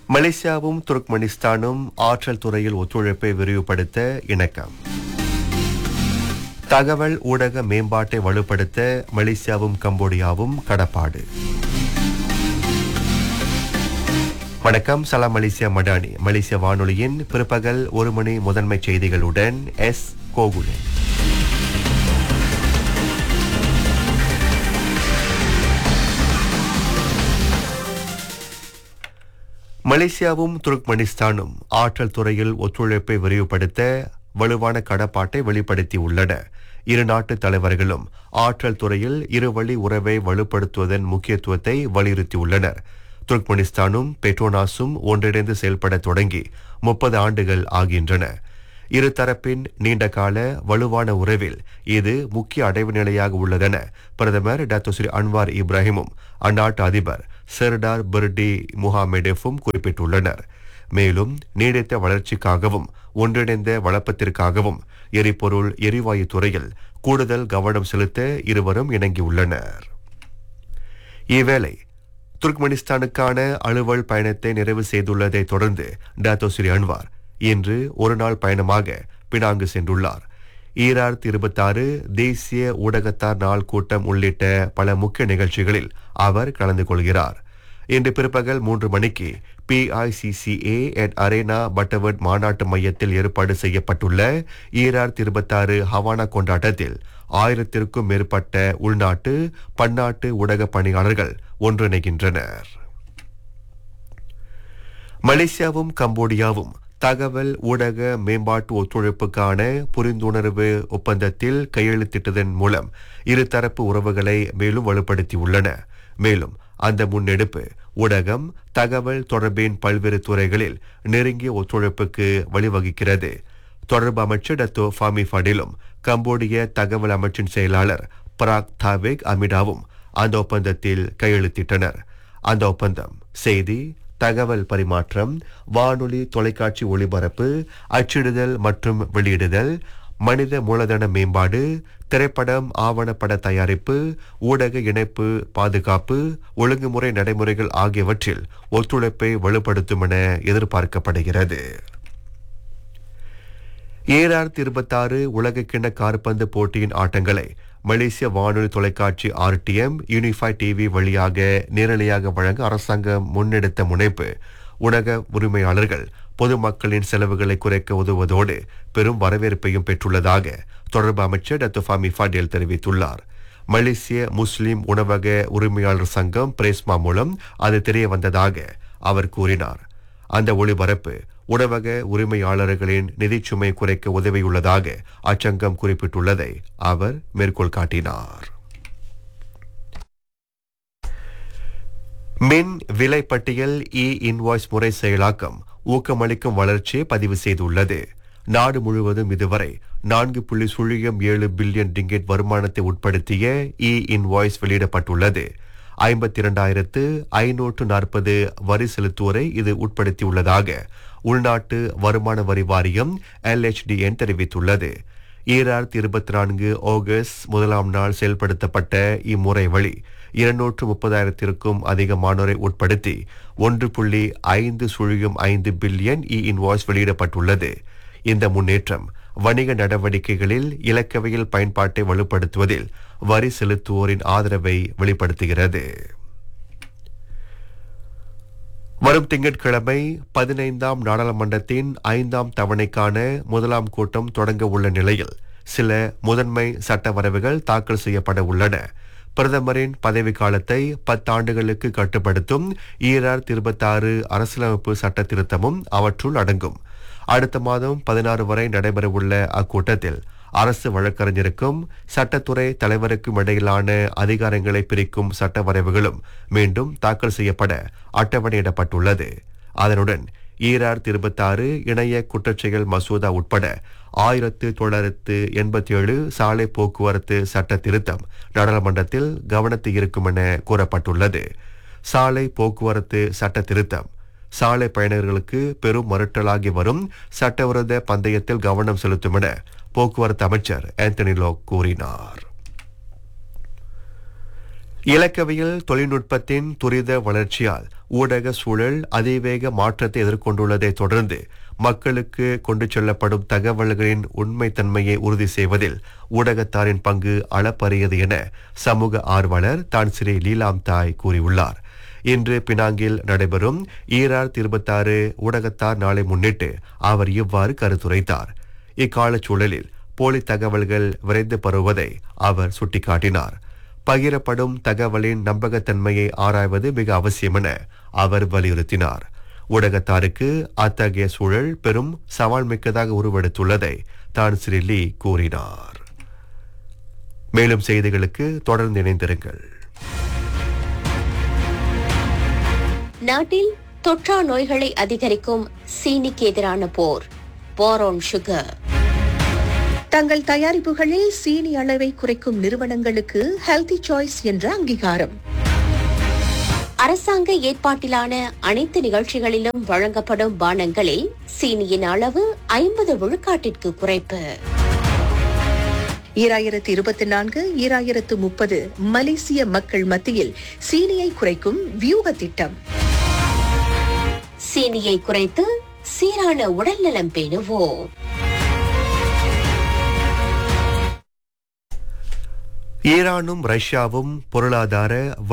மலேசியாவும் துர்க்மெனிஸ்தானும் ஆற்றல் துறையில் ஒத்துழைப்பை விரிவுபடுத்த இணக்கம் தகவல் ஊடக மேம்பாட்டை வலுப்படுத்த மலேசியாவும் கம்போடியாவும் கடப்பாடு வணக்கம் சலாம் மலேசியா மடானி மலேசிய வானொலியின் பிற்பகல் ஒரு மணி முதன்மை செய்திகளுடன் எஸ் கோகுலன் மலேசியாவும் துருக்மெனிஸ்தானும் ஆற்றல் துறையில் ஒத்துழைப்பை விரிவுபடுத்த வலுவான கடப்பாட்டை வெளிப்படுத்தியுள்ளன இரு நாட்டு தலைவர்களும் ஆற்றல் துறையில் இருவழி உறவை வலுப்படுத்துவதன் முக்கியத்துவத்தை வலியுறுத்தியுள்ளனர் துர்க்மெனிஸ்தானும் பெட்ரோனாஸும் ஒன்றிணைந்து செயல்பட தொடங்கி முப்பது ஆண்டுகள் ஆகின்றன இருதரப்பின் நீண்டகால வலுவான உறவில் இது முக்கிய அடைவு நிலையாக உள்ளதென பிரதமர் டாக்டர் ஸ்ரீ அன்வார் இப்ராஹிமும் அந்நாட்டு அதிபர் செர்டார் பிர்டி முகாமெடெஃபும் குறிப்பிட்டுள்ளனர் மேலும் நீடித்த வளர்ச்சிக்காகவும் ஒன்றிணைந்த வளப்பத்திற்காகவும் எரிபொருள் எரிவாயு துறையில் கூடுதல் கவனம் செலுத்த இருவரும் இணங்கியுள்ளனர் இவ்வேளை துர்க்மெனிஸ்தானுக்கான அலுவல் பயணத்தை நிறைவு செய்துள்ளதை தொடர்ந்து டாத்தோ ஸ்ரீ அன்வார் இன்று ஒரு நாள் பயணமாக பினாங்கு சென்றுள்ளார் ஈராயிரத்தி இருபத்தாறு தேசிய ஊடகத்தார் நாள் கூட்டம் உள்ளிட்ட பல முக்கிய நிகழ்ச்சிகளில் அவர் கலந்து கொள்கிறார் இன்று பிற்பகல் மூன்று மணிக்கு பிஐசிசிஏ அட் அரேனா பட்டவர்ட் மாநாட்டு மையத்தில் ஏற்பாடு செய்யப்பட்டுள்ள ஈராயிரத்தி இருபத்தாறு ஹவானா கொண்டாட்டத்தில் ஆயிரத்திற்கும் மேற்பட்ட உள்நாட்டு பன்னாட்டு ஊடக பணியாளர்கள் ஒன்றிணைகின்றனர் மலேசியாவும் கம்போடியாவும் தகவல் ஊடக மேம்பாட்டு ஒத்துழைப்புக்கான புரிந்துணர்வு ஒப்பந்தத்தில் கையெழுத்திட்டதன் மூலம் இருதரப்பு உறவுகளை மேலும் வலுப்படுத்தியுள்ளன மேலும் அந்த முன்னெடுப்பு ஊடகம் தகவல் தொடர்பின் பல்வேறு துறைகளில் நெருங்கிய ஒத்துழைப்புக்கு வழிவகுக்கிறது தொடர்பு அமைச்சர் டத்தோ ஃபாமி ஃபடிலும் கம்போடிய தகவல் அமைச்சின் செயலாளர் பராக் தாவேக் அமிடாவும் அந்த ஒப்பந்தத்தில் கையெழுத்திட்டனர் அந்த ஒப்பந்தம் செய்தி தகவல் பரிமாற்றம் வானொலி தொலைக்காட்சி ஒளிபரப்பு அச்சிடுதல் மற்றும் வெளியிடுதல் மனித மூலதன மேம்பாடு திரைப்படம் ஆவணப்பட தயாரிப்பு ஊடக இணைப்பு பாதுகாப்பு ஒழுங்குமுறை நடைமுறைகள் ஆகியவற்றில் ஒத்துழைப்பை வலுப்படுத்தும் என எதிர்பார்க்கப்படுகிறது ஏழாயிரத்தி இருபத்தாறு உலகக்கிண்ண காற்பந்து போட்டியின் ஆட்டங்களை மலேசிய வானொலி தொலைக்காட்சி ஆர்டிஎம் யூனிஃபை டிவி வழியாக நேரலையாக வழங்க அரசாங்கம் முன்னெடுத்த முனைப்பு ஊடக உரிமையாளர்கள் பொதுமக்களின் செலவுகளை குறைக்க உதவுவதோடு பெரும் வரவேற்பையும் பெற்றுள்ளதாக தொடர்பு அமைச்சர் டாக்டர் ஃபாமி ஃபடேல் தெரிவித்துள்ளார் மலேசிய முஸ்லிம் உணவக உரிமையாளர் சங்கம் பிரேஸ்மா மூலம் அது தெரிய வந்ததாக அவர் கூறினார் அந்த ஒளிபரப்பு உணவக உரிமையாளர்களின் நிதிச்சுமை குறைக்க உதவியுள்ளதாக அச்சங்கம் குறிப்பிட்டுள்ளதை அவர் மேற்கோள் காட்டினார் மின் விலை பட்டியல் இ இன்வாய்ஸ் முறை செயலாக்கம் ஊக்கமளிக்கும் வளர்ச்சியை பதிவு செய்துள்ளது நாடு முழுவதும் இதுவரை நான்கு புள்ளி சுழியம் ஏழு பில்லியன் டிங்கெட் வருமானத்தை உட்படுத்திய இ இன்வாய்ஸ் வெளியிடப்பட்டுள்ளது ஐம்பத்தி இரண்டாயிரத்து ஐநூற்று நாற்பது வரி செலுத்துவோரை இது உட்படுத்தியுள்ளதாக உள்நாட்டு வருமான வரி வாரியம் எல்ஹெச்டிஎன் தெரிவித்துள்ளது ஈராயிரத்தி இருபத்தி நான்கு ஆகஸ்ட் முதலாம் நாள் செயல்படுத்தப்பட்ட இம்முறை வழி இருநூற்று முப்பதாயிரத்திற்கும் அதிகமானோரை உட்படுத்தி ஒன்று புள்ளி ஐந்து சுழியம் ஐந்து பில்லியன் இ இன்வாய்ஸ் வெளியிடப்பட்டுள்ளது இந்த முன்னேற்றம் வணிக நடவடிக்கைகளில் இலக்கவியல் பயன்பாட்டை வலுப்படுத்துவதில் வரி செலுத்துவோரின் ஆதரவை வெளிப்படுத்துகிறது வரும் திங்கட்கிழமை பதினைந்தாம் நாடாளுமன்றத்தின் ஐந்தாம் தவணைக்கான முதலாம் கூட்டம் தொடங்க உள்ள நிலையில் சில முதன்மை சட்ட வரைவுகள் தாக்கல் செய்யப்பட உள்ளன பிரதமரின் பதவி காலத்தை பத்தாண்டுகளுக்கு கட்டுப்படுத்தும் ஈராயிரத்தி இருபத்தாறு அரசியலமைப்பு சட்ட திருத்தமும் அவற்றுள் அடங்கும் அடுத்த மாதம் பதினாறு வரை நடைபெறவுள்ள அக்கூட்டத்தில் அரசு வழக்கறிஞருக்கும் சட்டத்துறை தலைவருக்கும் இடையிலான அதிகாரங்களை பிரிக்கும் சட்ட வரைவுகளும் மீண்டும் தாக்கல் செய்யப்பட அட்டவணையிடப்பட்டுள்ளது அதனுடன் ஈராயிரத்தி இருபத்தாறு இணைய குற்றச்செயல் மசோதா உட்பட ஆயிரத்து தொள்ளாயிரத்து எண்பத்தி ஏழு சாலை போக்குவரத்து சட்ட திருத்தம் நாடாளுமன்றத்தில் கவனத்தில் இருக்கும் என கூறப்பட்டுள்ளது சாலை போக்குவரத்து சட்ட திருத்தம் சாலை பயணியர்களுக்கு பெரும் மறுட்டலாகி வரும் சட்டவிரோத பந்தயத்தில் கவனம் செலுத்தும் என போக்குவரத்து அமைச்சர் ஆந்தனி லோக் கூறினார் இலக்கவியல் தொழில்நுட்பத்தின் துரித வளர்ச்சியால் ஊடக சூழல் அதிவேக மாற்றத்தை எதிர்கொண்டுள்ளதை தொடர்ந்து மக்களுக்கு கொண்டு செல்லப்படும் தகவல்களின் உண்மைத்தன்மையை உறுதி செய்வதில் ஊடகத்தாரின் பங்கு அளப்பரியது என சமூக ஆர்வலர் தான் ஸ்ரீ லீலாம் தாய் கூறியுள்ளார் இன்று பினாங்கில் நடைபெறும் ஈரார் இருபத்தாறு ஊடகத்தார் நாளை முன்னிட்டு அவர் இவ்வாறு கருத்துரைத்தார் இக்கால சூழலில் போலி தகவல்கள் விரைந்து பரவுவதை அவர் சுட்டிக்காட்டினார் பகிரப்படும் தகவலின் நம்பகத்தன்மையை ஆராய்வது மிக அவசியம் என அவர் வலியுறுத்தினார் ஊடகத்தாருக்கு அத்தகைய சூழல் பெரும் சவால் மிக்கதாக உருவெடுத்துள்ளதை தான் ஸ்ரீ லீ கூறினார் மேலும் செய்திகளுக்கு தொடர்ந்து இணைந்திருங்கள் நாட்டில் தொற்றா நோய்களை அதிகரிக்கும் சீனிக்கு எதிரான போர் போரோன் சுகர் தங்கள் தயாரிப்புகளில் சீனி அளவை குறைக்கும் நிறுவனங்களுக்கு ஹெல்தி சாய்ஸ் என்ற அங்கீகாரம் அரசாங்க ஏற்பாட்டிலான அனைத்து நிகழ்ச்சிகளிலும் வழங்கப்படும் பானங்களில் சீனியின் அளவு ஐம்பது விழுக்காட்டிற்கு குறைப்பு ஈராயிரத்து இருபத்தி நான்கு ஈராயிரத்து முப்பது மலேசிய மக்கள் மத்தியில் சீனியை குறைக்கும் வியூக திட்டம் சீனியை குறைத்து சீரான உடல்நலம் பேணுவோம் ஈரானும் ரஷ்யாவும் பொருளாதார